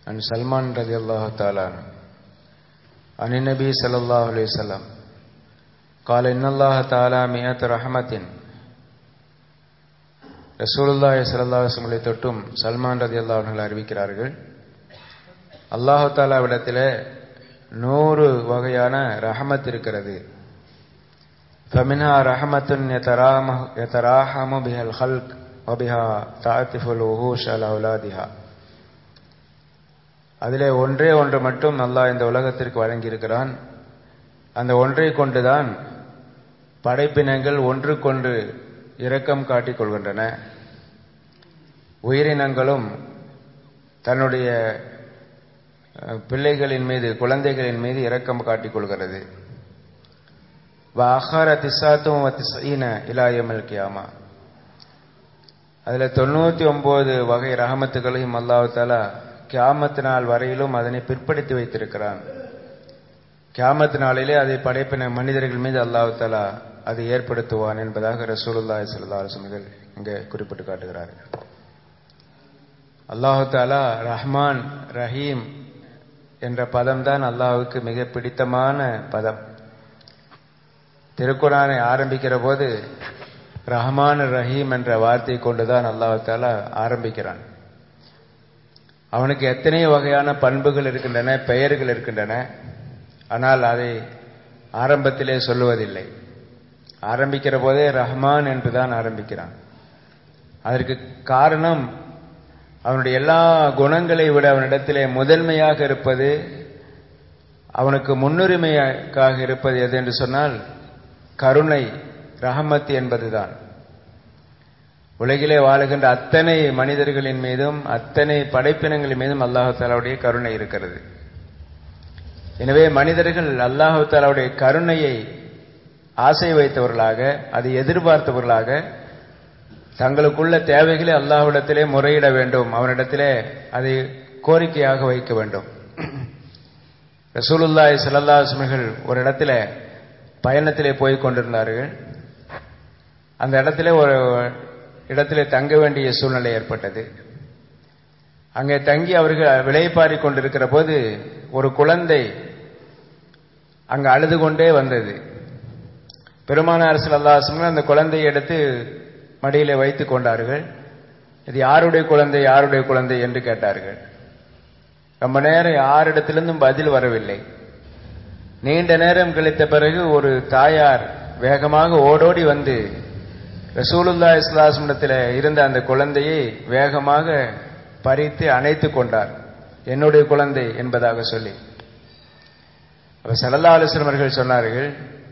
عن سلمان رضي الله تعالى عنه عن النبي صلى الله عليه وسلم قال إن الله تعالى مئة رحمة ரசூலுல்லாஹி ஸல்லல்லாஹு அலைஹி வஸல்லம் தொட்டும் சல்மான் ரலியல்லாஹு அன்ஹு அறிவிக்கிறார்கள் அல்லாஹ் தாலாவிடத்தில் நூறு வகையான ரஹமத் இருக்கிறது ஃபமின்ஹா ரஹமத்துன் யதராஹமு பிஹல் ஹல்க் வபிஹா தாத்திஃபுல் உஹூஷ் அல் அவுலாதிஹா அதிலே ஒன்றே ஒன்று மட்டும் அல்லாஹ் இந்த உலகத்திற்கு வழங்கியிருக்கிறான் அந்த ஒன்றை கொண்டுதான் படைப்பினங்கள் ஒன்றுக்கொன்று இரக்கம் காட்டிக் கொள்கின்றன உயிரினங்களும் தன்னுடைய பிள்ளைகளின் மீது குழந்தைகளின் மீது இரக்கம் காட்டிக் கொள்கிறது வாஹார திசாத்தும் திசீன இலாயமல் கியாமா அதில் தொண்ணூற்றி ஒன்பது வகை ரஹமத்துகளையும் அல்லாஹு தாலா கியாமத்து நாள் வரையிலும் அதனை பிற்படுத்தி வைத்திருக்கிறான் கியாமத்து நாளிலே அதை படைப்பின மனிதர்கள் மீது அல்லாஹு தாலா அதை ஏற்படுத்துவான் என்பதாக ரசூலுல்லாய் சல்லா அலுவலர்கள் இங்கே குறிப்பிட்டு காட்டுகிறார்கள் அல்லாஹு தாலா ரஹ்மான் ரஹீம் என்ற பதம் தான் அல்லாஹுக்கு மிக பிடித்தமான பதம் திருக்குறானை ஆரம்பிக்கிற போது ரஹ்மான் ரஹீம் என்ற வார்த்தை கொண்டுதான் அல்லாஹு தாலா ஆரம்பிக்கிறான் அவனுக்கு எத்தனை வகையான பண்புகள் இருக்கின்றன பெயர்கள் இருக்கின்றன ஆனால் அதை ஆரம்பத்திலே சொல்லுவதில்லை ஆரம்பிக்கிற போதே ரஹ்மான் என்றுதான் ஆரம்பிக்கிறான் அதற்கு காரணம் அவனுடைய எல்லா குணங்களை விட அவனிடத்திலே முதன்மையாக இருப்பது அவனுக்கு முன்னுரிமையாக இருப்பது எது என்று சொன்னால் கருணை ரஹமத் என்பதுதான் உலகிலே வாழுகின்ற அத்தனை மனிதர்களின் மீதும் அத்தனை படைப்பினங்களின் மீதும் அல்லாஹு தாலாவுடைய கருணை இருக்கிறது எனவே மனிதர்கள் அல்லாஹு தாலாவுடைய கருணையை ஆசை வைத்தவர்களாக அதை எதிர்பார்த்தவர்களாக தங்களுக்குள்ள தேவைகளை அல்லாஹ்விடத்திலே முறையிட வேண்டும் அவனிடத்திலே அதை கோரிக்கையாக வைக்க வேண்டும் ரசூலுல்லாய் சல்லாஸ்மர்கள் ஒரு இடத்துல பயணத்திலே போய் கொண்டிருந்தார்கள் அந்த இடத்துல ஒரு இடத்திலே தங்க வேண்டிய சூழ்நிலை ஏற்பட்டது அங்கே தங்கி அவர்கள் விளைப்பாரி கொண்டிருக்கிற போது ஒரு குழந்தை அங்கு அழுது கொண்டே வந்தது பெருமானார் சல்லாஸ்மன் அந்த குழந்தையை எடுத்து மடியில வைத்துக் கொண்டார்கள் இது யாருடைய குழந்தை யாருடைய குழந்தை என்று கேட்டார்கள் ரொம்ப நேரம் யாரிடத்திலிருந்தும் பதில் வரவில்லை நீண்ட நேரம் கழித்த பிறகு ஒரு தாயார் வேகமாக ஓடோடி வந்து ரசூலுல்லா இஸ்லாஸ்மிடத்தில் இருந்த அந்த குழந்தையை வேகமாக பறித்து அணைத்து கொண்டார் என்னுடைய குழந்தை என்பதாக சொல்லி அப்ப சல்லா அலுவலமர்கள் சொன்னார்கள்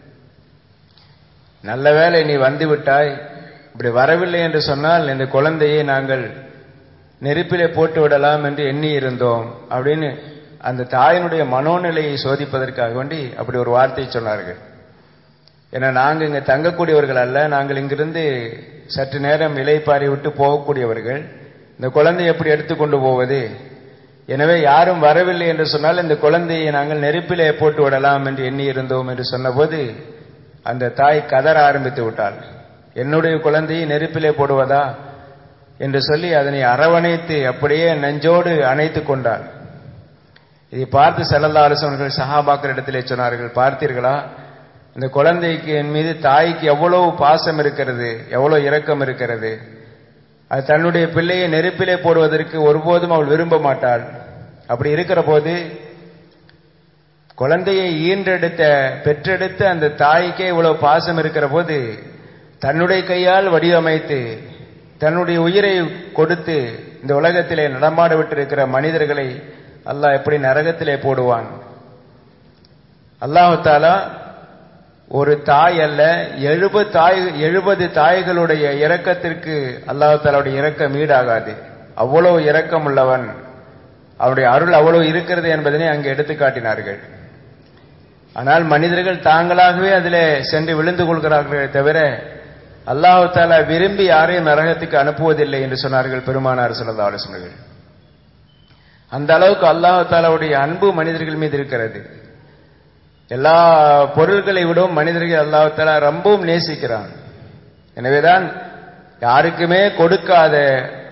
நல்ல வேலை நீ வந்து விட்டாய் இப்படி வரவில்லை என்று சொன்னால் இந்த குழந்தையை நாங்கள் நெருப்பிலே போட்டு விடலாம் என்று எண்ணி இருந்தோம் அப்படின்னு அந்த தாயினுடைய மனோநிலையை சோதிப்பதற்காக வேண்டி அப்படி ஒரு வார்த்தை சொன்னார்கள் ஏன்னா நாங்கள் இங்கே தங்கக்கூடியவர்கள் அல்ல நாங்கள் இங்கிருந்து சற்று நேரம் இலைப்பாரி விட்டு போகக்கூடியவர்கள் இந்த குழந்தையை எப்படி எடுத்துக்கொண்டு போவது எனவே யாரும் வரவில்லை என்று சொன்னால் இந்த குழந்தையை நாங்கள் நெருப்பிலே போட்டு விடலாம் என்று எண்ணி இருந்தோம் என்று சொன்னபோது அந்த தாய் கதற ஆரம்பித்து விட்டாள் என்னுடைய குழந்தையை நெருப்பிலே போடுவதா என்று சொல்லி அதனை அரவணைத்து அப்படியே நெஞ்சோடு அணைத்து கொண்டாள் இதை பார்த்து செல்லல்லா அரசவர்கள் சஹாபாக்கள் இடத்திலே சொன்னார்கள் பார்த்தீர்களா இந்த குழந்தைக்கு என் மீது தாய்க்கு எவ்வளவு பாசம் இருக்கிறது எவ்வளவு இரக்கம் இருக்கிறது அது தன்னுடைய பிள்ளையை நெருப்பிலே போடுவதற்கு ஒருபோதும் அவள் விரும்ப மாட்டாள் அப்படி இருக்கிற போது குழந்தையை ஈன்றெடுத்த பெற்றெடுத்த அந்த தாய்க்கே இவ்வளவு பாசம் இருக்கிற போது தன்னுடைய கையால் வடிவமைத்து தன்னுடைய உயிரை கொடுத்து இந்த உலகத்திலே நடமாட விட்டிருக்கிற மனிதர்களை அல்லாஹ் எப்படி நரகத்திலே போடுவான் அல்லாஹு தாலா ஒரு தாய் அல்ல எழுபது தாய் எழுபது தாய்களுடைய இரக்கத்திற்கு அல்லாஹு தாலாவுடைய இரக்கம் ஈடாகாது அவ்வளவு இரக்கம் உள்ளவன் அவருடைய அருள் அவ்வளவு இருக்கிறது என்பதனை அங்கு எடுத்து காட்டினார்கள் ஆனால் மனிதர்கள் தாங்களாகவே அதிலே சென்று விழுந்து கொள்கிறார்களே தவிர அல்லாஹு தாலா விரும்பி யாரையும் நரகத்துக்கு அனுப்புவதில்லை என்று சொன்னார்கள் பெருமானார் சொல்லதா ஆலோசனைகள் அந்த அளவுக்கு அல்லாஹு தாலாவுடைய அன்பு மனிதர்கள் மீது இருக்கிறது எல்லா பொருள்களை விடவும் மனிதர்கள் அல்லாஹு தாலா ரொம்பவும் நேசிக்கிறான் எனவேதான் யாருக்குமே கொடுக்காத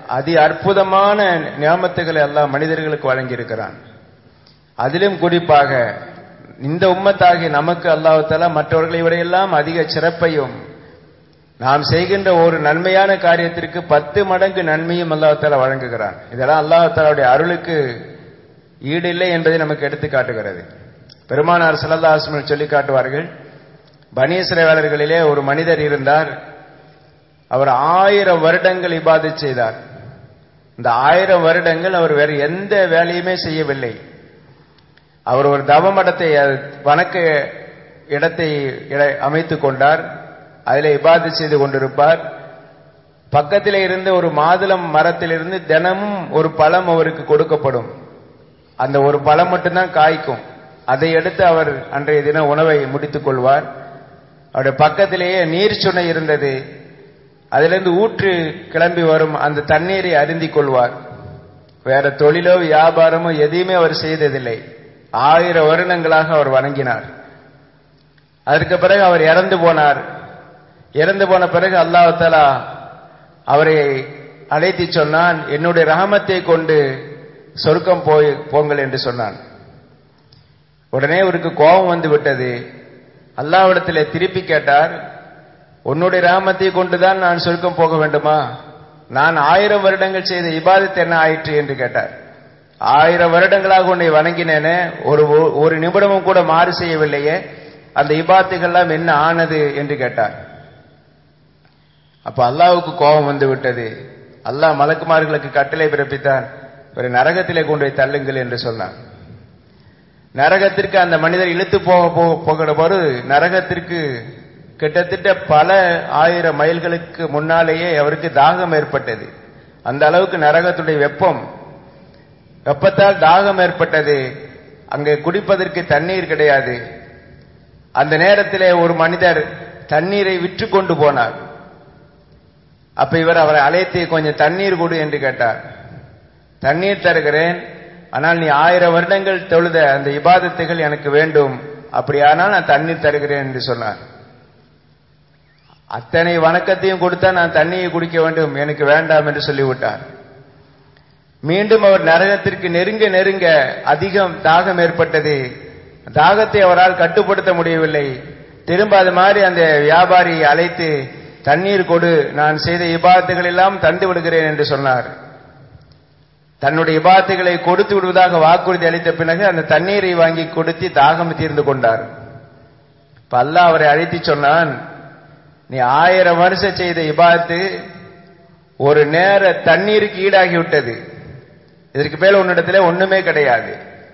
அதி அற்புதமான நியாமத்துகளை எல்லாம் மனிதர்களுக்கு வழங்கியிருக்கிறான் அதிலும் குறிப்பாக இந்த உம்மத்தாகி நமக்கு அல்லாஹால மற்றவர்களை விடையெல்லாம் அதிக சிறப்பையும் நாம் செய்கின்ற ஒரு நன்மையான காரியத்திற்கு பத்து மடங்கு நன்மையும் அல்லாஹால வழங்குகிறான் இதெல்லாம் அல்லாஹாலுடைய அருளுக்கு ஈடு இல்லை என்பதை நமக்கு எடுத்து காட்டுகிறது பெருமானார் சல்லல்லாஸ்மல் சொல்லி காட்டுவார்கள் பனீஸ்ரவேலர்களிலே ஒரு மனிதர் இருந்தார் அவர் ஆயிரம் வருடங்கள் இபாது செய்தார் இந்த ஆயிரம் வருடங்கள் அவர் வேறு எந்த வேலையுமே செய்யவில்லை அவர் ஒரு தவமடத்தை வணக்க இடத்தை அமைத்துக் கொண்டார் அதில் இபாது செய்து கொண்டிருப்பார் பக்கத்தில் இருந்து ஒரு மாதுளம் மரத்திலிருந்து தினமும் ஒரு பழம் அவருக்கு கொடுக்கப்படும் அந்த ஒரு பழம் மட்டும்தான் காய்க்கும் அதை எடுத்து அவர் அன்றைய தினம் உணவை முடித்துக் கொள்வார் அவருடைய பக்கத்திலேயே நீர் சுனை இருந்தது அதிலிருந்து ஊற்று கிளம்பி வரும் அந்த தண்ணீரை அருந்திக் கொள்வார் வேற தொழிலோ வியாபாரமோ எதையுமே அவர் செய்ததில்லை ஆயிரம் வருடங்களாக அவர் வணங்கினார் அதற்கு பிறகு அவர் இறந்து போனார் இறந்து போன பிறகு அல்லாஹாலா அவரை அழைத்து சொன்னான் என்னுடைய ரகமத்தை கொண்டு சொர்க்கம் போய் போங்கள் என்று சொன்னான் உடனே அவருக்கு கோபம் வந்து விட்டது அல்லாவிடத்தில் திருப்பி கேட்டார் உன்னுடைய ராமத்தை கொண்டுதான் நான் சொர்க்கம் போக வேண்டுமா நான் ஆயிரம் வருடங்கள் செய்த இபாதத்து என்ன ஆயிற்று என்று கேட்டார் ஆயிரம் வருடங்களாக உன்னை வணங்கினேனே ஒரு ஒரு நிமிடமும் கூட மாறு செய்யவில்லையே அந்த இபாத்துகள்லாம் என்ன ஆனது என்று கேட்டார் அப்ப அல்லாவுக்கு கோபம் வந்து விட்டது அல்லாஹ் மலக்குமார்களுக்கு கட்டளை பிறப்பித்தான் ஒரு நரகத்திலே கொண்டு போய் தள்ளுங்கள் என்று சொன்னான் நரகத்திற்கு அந்த மனிதர் இழுத்து போக போகிற போது நரகத்திற்கு கிட்டத்தட்ட பல ஆயிரம் மைல்களுக்கு முன்னாலேயே அவருக்கு தாகம் ஏற்பட்டது அந்த அளவுக்கு நரகத்துடைய வெப்பம் வெப்பத்தால் தாகம் ஏற்பட்டது அங்கே குடிப்பதற்கு தண்ணீர் கிடையாது அந்த நேரத்திலே ஒரு மனிதர் தண்ணீரை விற்று கொண்டு போனார் அப்ப இவர் அவரை அழைத்து கொஞ்சம் தண்ணீர் கொடு என்று கேட்டார் தண்ணீர் தருகிறேன் ஆனால் நீ ஆயிரம் வருடங்கள் தொழுத அந்த இபாதத்துகள் எனக்கு வேண்டும் அப்படியானால் நான் தண்ணீர் தருகிறேன் என்று சொன்னார் அத்தனை வணக்கத்தையும் கொடுத்தா நான் தண்ணியை குடிக்க வேண்டும் எனக்கு வேண்டாம் என்று சொல்லிவிட்டார் மீண்டும் அவர் நரகத்திற்கு நெருங்க நெருங்க அதிகம் தாகம் ஏற்பட்டது தாகத்தை அவரால் கட்டுப்படுத்த முடியவில்லை திரும்ப அது மாதிரி அந்த வியாபாரி அழைத்து தண்ணீர் கொடு நான் செய்த இபாத்துகள் எல்லாம் தந்து விடுகிறேன் என்று சொன்னார் தன்னுடைய இபாத்துகளை கொடுத்து விடுவதாக வாக்குறுதி அளித்த பிறகு அந்த தண்ணீரை வாங்கி கொடுத்து தாகம் தீர்ந்து கொண்டார் இப்ப அல்லாஹ் அவரை அழைத்து சொன்னான் நீ ஆயிரம் வருஷம் செய்த இபாத்து ஒரு நேர தண்ணீருக்கு ஈடாகி விட்டது இதற்கு மேல உன்னிடத்துல ஒண்ணுமே கிடையாது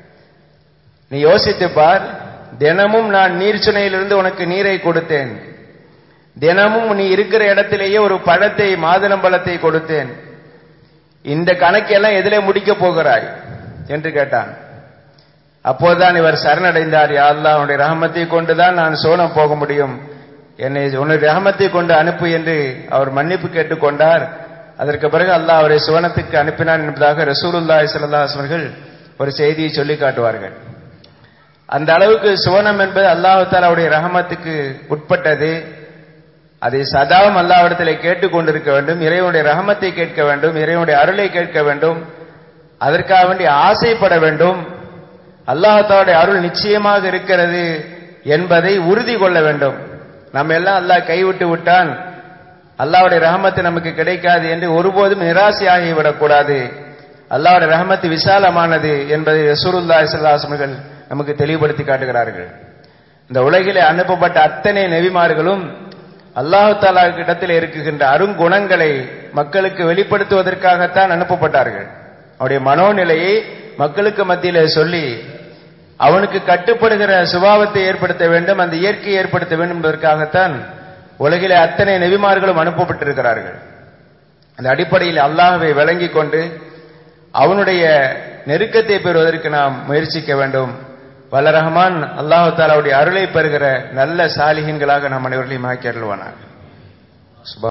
நீ யோசித்து பார் தினமும் நான் நீர் சுனையிலிருந்து உனக்கு நீரை கொடுத்தேன் தினமும் நீ இருக்கிற இடத்திலேயே ஒரு பழத்தை மாதுளம்பழத்தை கொடுத்தேன் இந்த கணக்கெல்லாம் எதிலே முடிக்க போகிறாய் என்று கேட்டான் அப்போதுதான் இவர் சரணடைந்தார் யாழ்லா உன்னுடைய ரகமத்தை கொண்டுதான் நான் சோனம் போக முடியும் என்னை உன்னுடைய ரகமத்தை கொண்டு அனுப்பு என்று அவர் மன்னிப்பு கேட்டுக்கொண்டார் அதற்கு பிறகு அல்லாஹ் அவரை சுவனத்துக்கு அனுப்பினான் என்பதாக ரசூலுல்லா சல்லாஹ் அவர்கள் ஒரு செய்தியை சொல்லி காட்டுவார்கள் அந்த அளவுக்கு சுவனம் என்பது அல்லாஹாலாவுடைய ரஹமத்துக்கு உட்பட்டது அதை சதாவும் அல்லாவிடத்தில் கேட்டுக்கொண்டிருக்க வேண்டும் இறைவனுடைய ரஹமத்தை கேட்க வேண்டும் இறைவனுடைய அருளை கேட்க வேண்டும் அதற்காக வேண்டி ஆசைப்பட வேண்டும் அல்லாஹாலுடைய அருள் நிச்சயமாக இருக்கிறது என்பதை உறுதி கொள்ள வேண்டும் நம்ம எல்லாம் அல்லாஹ் கைவிட்டு விட்டான் அல்லாவுடைய ரஹமத்து நமக்கு கிடைக்காது என்று ஒருபோதும் நிராசையாகி விடக்கூடாது அல்லாவுடைய ரஹமத்து விசாலமானது என்பதை ரசூருல்லா இஸ்லாசமர்கள் நமக்கு தெளிவுபடுத்தி காட்டுகிறார்கள் இந்த உலகிலே அனுப்பப்பட்ட அத்தனை நெவிமார்களும் அல்லாஹு தாலா இடத்தில் இருக்குகின்ற அருங்குணங்களை மக்களுக்கு வெளிப்படுத்துவதற்காகத்தான் அனுப்பப்பட்டார்கள் அவருடைய மனோநிலையை மக்களுக்கு மத்தியில சொல்லி அவனுக்கு கட்டுப்படுகிற சுபாவத்தை ஏற்படுத்த வேண்டும் அந்த இயற்கையை ஏற்படுத்த வேண்டும் என்பதற்காகத்தான் உலகிலே அத்தனை நெவிமார்களும் அனுப்பப்பட்டிருக்கிறார்கள் அந்த அடிப்படையில் அல்லாஹவை விளங்கி கொண்டு அவனுடைய நெருக்கத்தை பெறுவதற்கு நாம் முயற்சிக்க வேண்டும் வல்ல ரஹ்மான் அல்லாஹு தாலாவுடைய அருளை பெறுகிற நல்ல சாலிகன்களாக நம் அனைவர்களையும் ஆக்கி அருள்வானார்